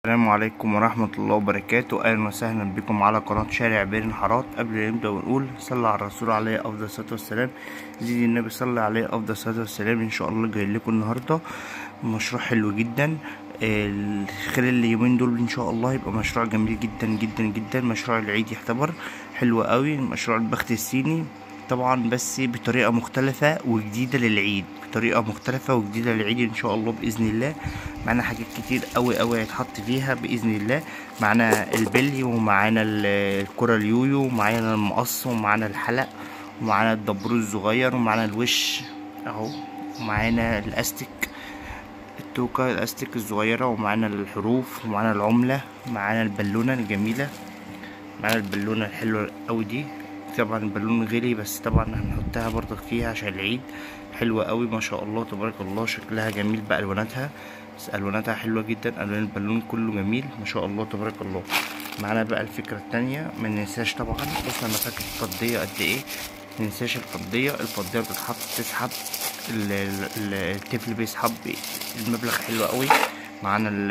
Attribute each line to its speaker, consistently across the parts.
Speaker 1: السلام عليكم ورحمة الله وبركاته أهلا وسهلا بكم على قناة شارع بين الحارات قبل ما نبدأ ونقول صلى على الرسول عليه أفضل الصلاة والسلام زيد النبي صلى عليه أفضل الصلاة والسلام إن شاء الله جاي لكم النهاردة مشروع حلو جدا آه، خلال اليومين دول إن شاء الله يبقى مشروع جميل جدا جدا جدا مشروع العيد يعتبر حلو قوي مشروع البخت الصيني طبعا بس بطريقة مختلفة وجديدة للعيد بطريقة مختلفة وجديدة للعيد ان شاء الله بإذن الله معانا حاجات كتير قوي قوي هيتحط فيها بإذن الله معانا البلي ومعانا ال- الكرة اليويو ومعانا المقص ومعانا الحلق ومعانا الدبور الصغير ومعانا الوش اهو ومعانا الاستك التوكة الاستك الصغيرة ومعانا الحروف ومعانا العملة معانا البالونة الجميلة معانا البالونة الحلوة قوي دي طبعا البالون غلي بس طبعا هنحطها برضك فيها عشان العيد حلوة قوي ما شاء الله تبارك الله شكلها جميل بألواناتها بس ألواناتها حلوة جدا ألوان البالون كله جميل ما شاء الله تبارك الله معانا بقى الفكرة التانية ما ننساش طبعا بص أنا فاكر الفضية قد إيه ما ننساش الفضية الفضية بتتحط تسحب ال- ال- ال- الطفل بيسحب المبلغ حلو قوي معانا ال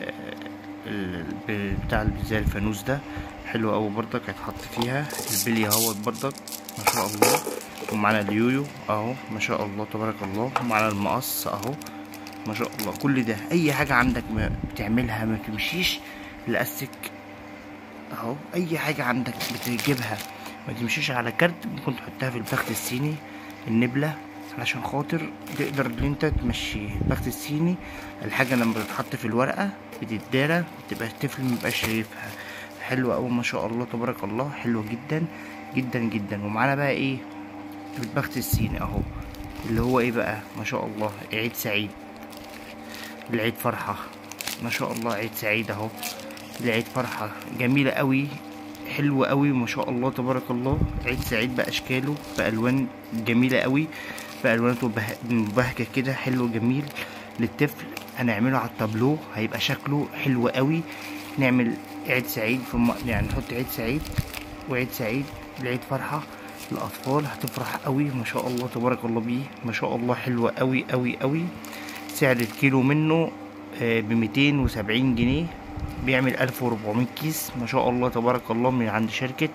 Speaker 1: ال- بتاع اللي زي الفانوس ده حلو قوي برضك هيتحط فيها البلي اهوت برضك ما شاء الله ومعانا اليويو اهو ما شاء الله تبارك الله ومعانا المقص اهو ما شاء الله كل ده اي حاجة عندك ما بتعملها ما تمشيش الاستك اهو اي حاجة عندك بتجيبها ما تمشيش على كارت ممكن تحطها في البخت الصيني النبلة علشان خاطر تقدر ان انت تمشي البخت الصيني الحاجة لما بتتحط في الورقة بتتدارى تبقى الطفل مبقاش شايفها حلوة أوي ما شاء الله تبارك الله حلوة جدا جدا جدا ومعانا بقى ايه البخت الصيني اهو اللي هو ايه بقى ما شاء الله عيد سعيد العيد فرحة ما شاء الله عيد سعيد اهو العيد فرحة جميلة قوي حلوة قوي ما شاء الله تبارك الله عيد سعيد بأشكاله بألوان جميلة قوي بألواناته به- مبهجة كده حلو جميل للطفل هنعمله على التابلو هيبقى شكله حلو قوي نعمل عيد سعيد في الم... يعني نحط عيد سعيد وعيد سعيد العيد فرحة الأطفال هتفرح قوي ما شاء الله تبارك الله بيه ما شاء الله حلوة قوي قوي قوي سعر الكيلو منه ب 270 جنيه بيعمل 1400 كيس ما شاء الله تبارك الله من عند شركة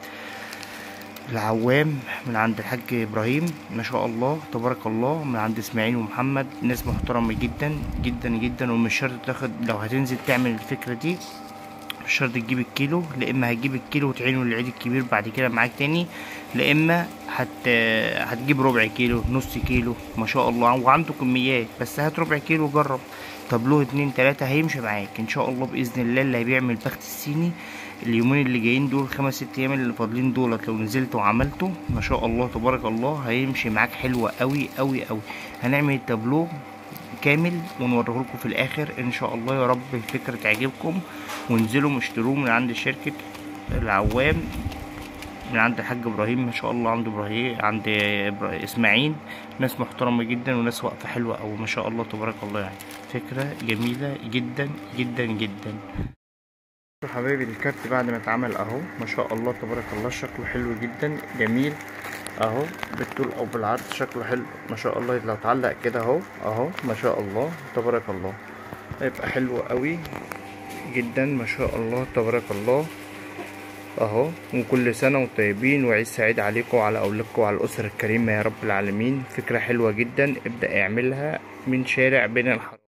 Speaker 1: العوام من عند الحاج ابراهيم ما شاء الله تبارك الله من عند اسماعيل ومحمد ناس محترمة جدا جدا جدا ومش شرط تاخد لو هتنزل تعمل الفكرة دي مش شرط تجيب الكيلو لا اما هتجيب الكيلو وتعينه للعيد الكبير بعد كده معاك تاني لا اما هت هتجيب ربع كيلو نص كيلو ما شاء الله وعنده كميات بس هات ربع كيلو جرب طب له اتنين تلاتة هيمشي معاك ان شاء الله باذن الله اللي هيبيعمل البخت الصيني اليومين اللي جايين دول خمس ست ايام اللي فاضلين دولت لو نزلت وعملته ما شاء الله تبارك الله هيمشي معاك حلوة قوي قوي قوي هنعمل التابلو كامل ونوريه لكم في الاخر ان شاء الله يا رب الفكره تعجبكم وانزلوا اشتروه من عند شركه العوام من عند الحاج ابراهيم ما شاء الله عند ابراهيم عند إبرا- اسماعيل ناس محترمه جدا وناس واقفه حلوه قوي ما شاء الله تبارك الله يعني فكره جميله جدا جدا جدا حبايبي الكارت بعد ما اتعمل اهو ما شاء الله تبارك الله شكله حلو جدا جميل اهو بالطول او بالعرض شكله حلو ما شاء الله لو اتعلق كده اهو اهو ما شاء الله تبارك الله هيبقى حلو قوي جدا ما شاء الله تبارك الله اهو وكل سنة وانتم طيبين وعيد سعيد عليكم وعلى اولادكم وعلى الاسر الكريمة يا رب العالمين فكرة حلوة جدا ابدأ اعملها من شارع بين الحارات